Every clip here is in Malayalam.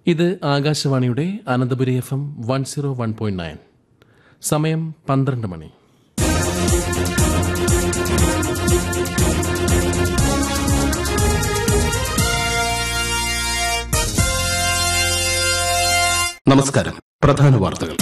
ഇത് ആകാശവാണിയുടെ Ananthapuri F M one zero one point nine സമയം പന്ത്രണ്ട് മണി നമസ്കാരം പ്രധാന വാർത്തകൾ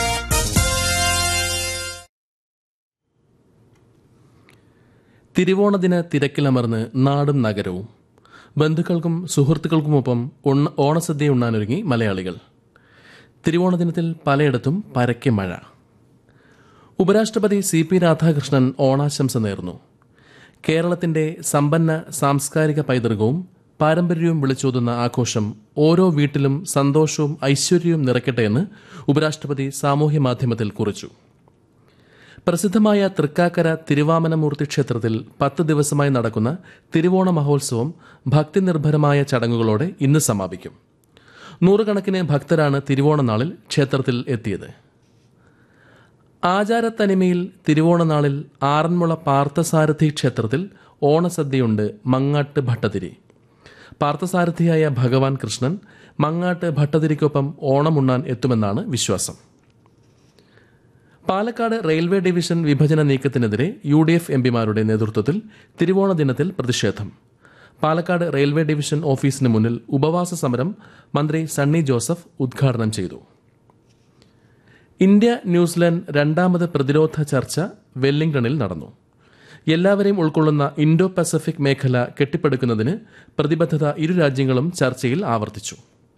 തിരുവോണദിന തിരക്കിലമർന്ന് നാടും നഗരവും ബന്ധുക്കൾക്കും സുഹൃത്തുക്കൾക്കുമൊപ്പം ഉണ്ണ- ഓണസദ്യ ഉണ്ണാനൊരുങ്ങി മലയാളികൾ തിരുവോണദിനത്തിൽ പലയിടത്തും പരക്കെ മഴ ഉപരാഷ്ട്രപതി സി പി രാധാകൃഷ്ണൻ ഓണാശംസ നേർന്നു കേരളത്തിന്റെ സമ്പന്ന സാംസ്കാരിക പൈതൃകവും പാരമ്പര്യവും വിളിച്ചോതുന്ന ആഘോഷം ഓരോ വീട്ടിലും സന്തോഷവും ഐശ്വര്യവും നിറയ്ക്കട്ടെ എന്ന് ഉപരാഷ്ട്രപതി സാമൂഹ്യ മാധ്യമത്തിൽ കുറിച്ചു പ്രസിദ്ധമായ തൃക്കാക്കര തിരുവാമനമൂർത്തി ക്ഷേത്രത്തിൽ പത്ത് ദിവസമായി നടക്കുന്ന തിരുവോണ മഹോത്സവം ഭക്തിനിർഭരമായ ചടങ്ങുകളോടെ ഇന്ന് സമാപിക്കും നൂറുകണക്കിന് ഭക്തരാണ് തിരുവോണനാളിൽ ക്ഷേത്രത്തിൽ എത്തിയത് ആചാരത്തനിമയിൽ തിരുവോണനാളിൽ ആറന്മുള പാർത്ഥസാരഥി ക്ഷേത്രത്തിൽ ഓണസദ്യയുണ്ട് മങ്ങാട്ട് ഭട്ടതിരി പാർത്ഥസാരഥിയായ ഭഗവാൻ കൃഷ്ണൻ മങ്ങാട്ട് ഭട്ടതിരിക്കൊപ്പം ഓണമുണ്ണാൻ എത്തുമെന്നാണ് വിശ്വാസം പാലക്കാട് റെയിൽവേ ഡിവിഷൻ വിഭജന നീക്കത്തിനെതിരെ യു ഡി എഫ് എംപിമാരുടെ നേതൃത്വത്തിൽ തിരുവോണ ദിനത്തിൽ പ്രതിഷേധം പാലക്കാട് റെയിൽവേ ഡിവിഷൻ ഓഫീസിന് മുന്നിൽ ഉപവാസ സമരം മന്ത്രി സണ്ണി ജോസഫ് ഉദ്ഘാടനം ചെയ്തു ഇന്ത്യ ന്യൂസിലാൻഡ് രണ്ടാമത് പ്രതിരോധ ചർച്ച വെല്ലിംഗ്ടണിൽ നടന്നു എല്ലാവരെയും ഉൾക്കൊള്ളുന്ന ഇൻഡോ പസഫിക് മേഖല കെട്ടിപ്പടുക്കുന്നതിന് പ്രതിബദ്ധത ഇരു രാജ്യങ്ങളും ചർച്ചയിൽ ആവർത്തിച്ചു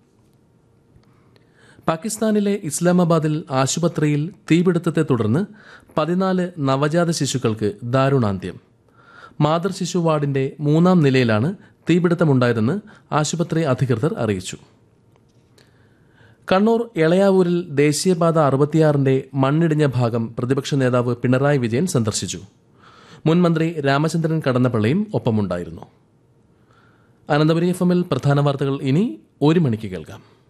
പാകിസ്ഥാനിലെ ഇസ്ലാമാബാദിൽ ആശുപത്രിയിൽ തീപിടുത്തത്തെ തുടർന്ന് പതിനാല് നവജാത ശിശുക്കൾക്ക് ദാരുണാന്ത്യം മാതൃശിശു വാർഡിന്റെ മൂന്നാം നിലയിലാണ് തീപിടുത്തമുണ്ടായതെന്ന് ആശുപത്രി അധികൃതർ അറിയിച്ചു കണ്ണൂർ എളയാവൂരിൽ ദേശീയപാത അറുപത്തിയാറിന്റെ മണ്ണിടിഞ്ഞ ഭാഗം പ്രതിപക്ഷ നേതാവ് പിണറായി വിജയൻ സന്ദർശിച്ചു മുൻ മന്ത്രി രാമചന്ദ്രൻ കടന്നപ്പള്ളിയും ഒപ്പമുണ്ടായിരുന്നു അനന്തപുരി എഫ് എമ്മിൽ പ്രധാന വാർത്തകൾ ഇനി ഒരു മണിക്ക് കേൾക്കാം